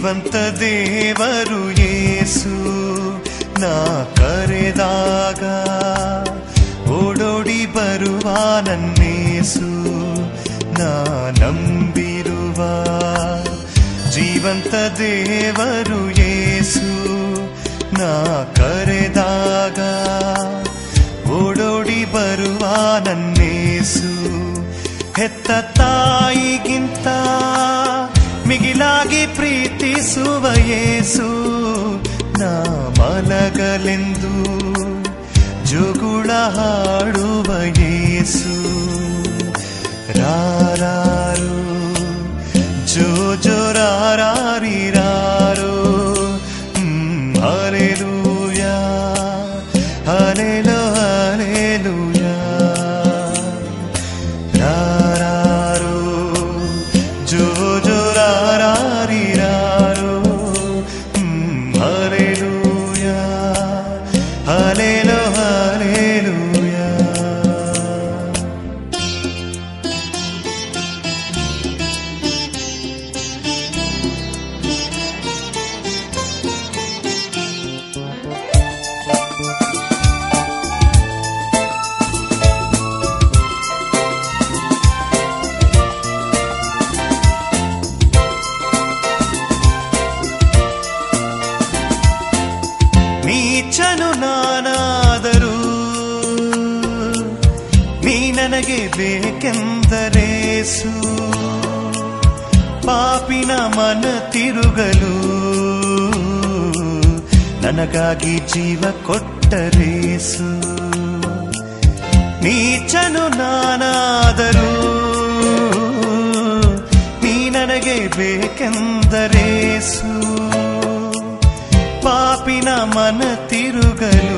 ಜೀವಂತ ದೇವರು ಯೇಸು ನಾ ಕರೆದಾಗ ಓಡೋಡಿ ಬರುವ ನನ್ನೇಸು ನಾ ನಂಬಿರುವ ಜೀವಂತ ದೇವರು ಯೇಸು ನಾ ಕರೆದಾಗ ಓಡೋಡಿ ಬರುವ ನನ್ನೇಸು ಹೆತ್ತ ತಾಯಿಗಿಂತ ಮಿಗಿಲಾಗಿ ಪ್ರೀತಿಸುವ ಯೇಸು ನಾ ಮಲಗಲೆಂದು ಜೋಗುಳ ಹಾಡುವ ಯೇಸು ರಾರಾರು ಜೋ ಜೋ ರಾರಾರಿರಾರೋ ಹ್ಮ್, ಹಲ್ಲೆಲೂಯಾ ಹಲ್ಲೆಲೂ ಹಲ್ಲೆಲೂಯಾ ರಾರಾರೋ ಜೋ ಜೋ ರಾರಾರಿರಾರೋ ಹ್ಮ್, ಹಲ್ಲೆಲೂಯಾ ಹಲ್ಲೆಲೂ ಹಲ್ಲೆಲೂಯಾ ನೀಚನು ನಾನಾದರೂ ನೀ ನನಗೆ ಬೇಕೆಂದರೇಸು ಪಾಪಿನ ಮನ ತಿರುಗಲು ನನಗಾಗಿ ಜೀವ ಕೊಟ್ಟರೇಸು ನೀಚನು ನಾನಾದರೂ ನೀ ನನಗೆ ಬೇಕೆಂದರೇಸು ಪಾಪಿನ ಮನ ತಿರುಗಲು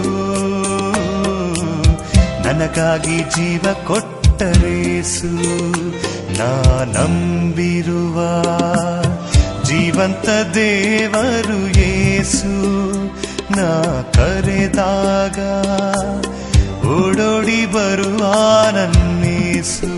ನನಗಾಗಿ ಜೀವ ಕೊಟ್ಟರೇಸು ನಾ ನಂಬಿರುವ ಜೀವಂತ ದೇವರು ಯೇಸು ನಾ ಕರೆದಾಗ ಓಡೋಡಿ ಬರುವ ನನ್ನೇಸು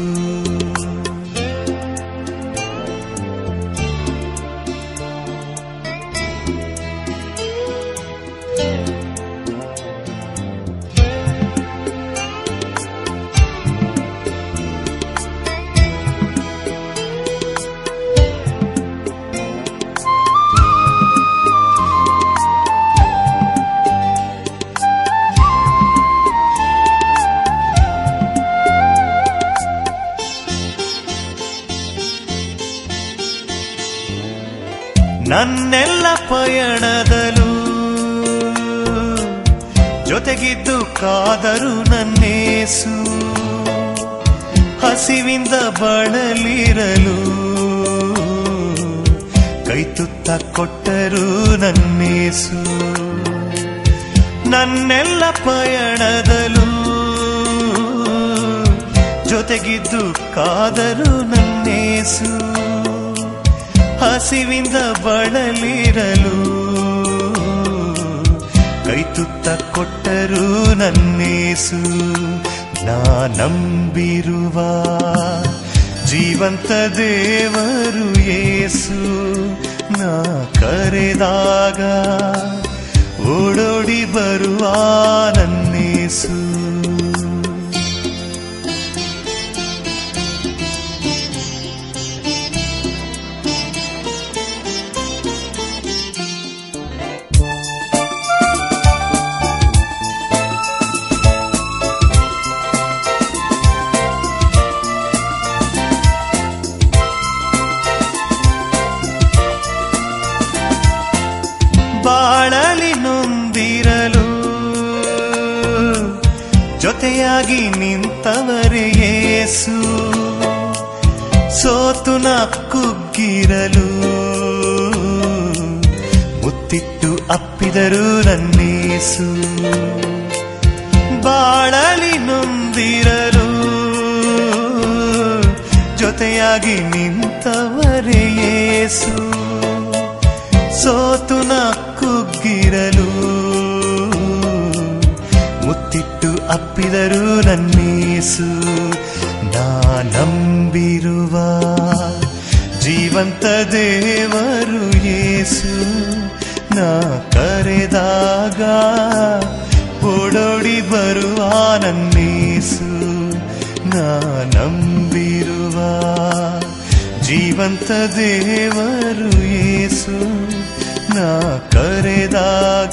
ನನ್ನೆಲ್ಲ ಪಯಣದಲು ಜೊತೆಗಿದ್ದು ಕಾದರು ನನ್ನೇಸು ಹಸಿವಿಂದ ಬಳಲಿರಲು ಕೈತುತ್ತ ಕೊಟ್ಟರು ನನ್ನೇಸು ನನ್ನೆಲ್ಲ ಪಯಣದಲು ಜೊತೆಗಿದ್ದು ಕಾದರು ನನ್ನೇಸು ಹಸಿವಿಂದ ಬಳಲಿರಲು ಕೈತುತ್ತ ಕೊಟ್ಟರು ನನ್ನೇಸು ನಾ ನಂಬಿರುವ ಜೀವಂತ ದೇವರು ಯೇಸು ನಾ ಕರೆದಾಗ ಓಡೋಡಿ ಬರುವ ನನ್ನೇಸು ಬಾಳಲಿ ನೊಂದಿರಲು ಜೊತೆಯಾಗಿ ನಿಂತವರೇ ಯೇಸು ಸೋತು ನ ಕುಗ್ಗಿರಲು ಮುತ್ತಿಟ್ಟು ಅಪ್ಪಿದರು ನನ್ನೇಸು ಬಾಳಲಿ ನೊಂದಿರಲು ಜೊತೆಯಾಗಿ ನಿಂತವರೇ ಯೇಸು ಸೋತು ನ ಕುಗ್ಗಿರಲು ಮುತ್ತಿಟ್ಟು ಅಪ್ಪಿದರು ನನ್ನೇಸು ನಾ ನಂಬಿರುವ ಜೀವಂತ ದೇವರು ಯೇಸು ಯೇಸು ನಾ ಕರೆದಾಗ ಓಡೋಡಿ ಬರುವ ನನ್ನೇಸು ನಾ ನಂಬಿರುವ ಜೀವಂತ ದೇವರು ಯೇಸು ನಾ ಕರೆದಾಗ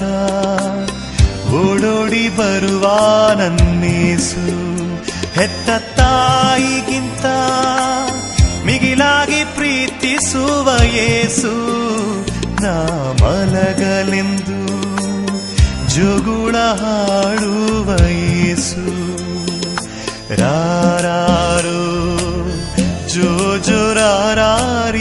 ಓಡೋಡಿ ಬರುವ ನನ್ನೇಸು ಹೆತ್ತ ತಾಯಿಗಿಂತ ಮಿಗಿಲಾಗಿ ಪ್ರೀತಿಸುವ ಯೇಸು ನಾ ಮಲಗಲೆಂದು ಜೋಗುಳ ಹಾಡುವ ಯೇಸು ರಾರಾರೋ ಜೋ ಜೋ ರಾರಾರೆ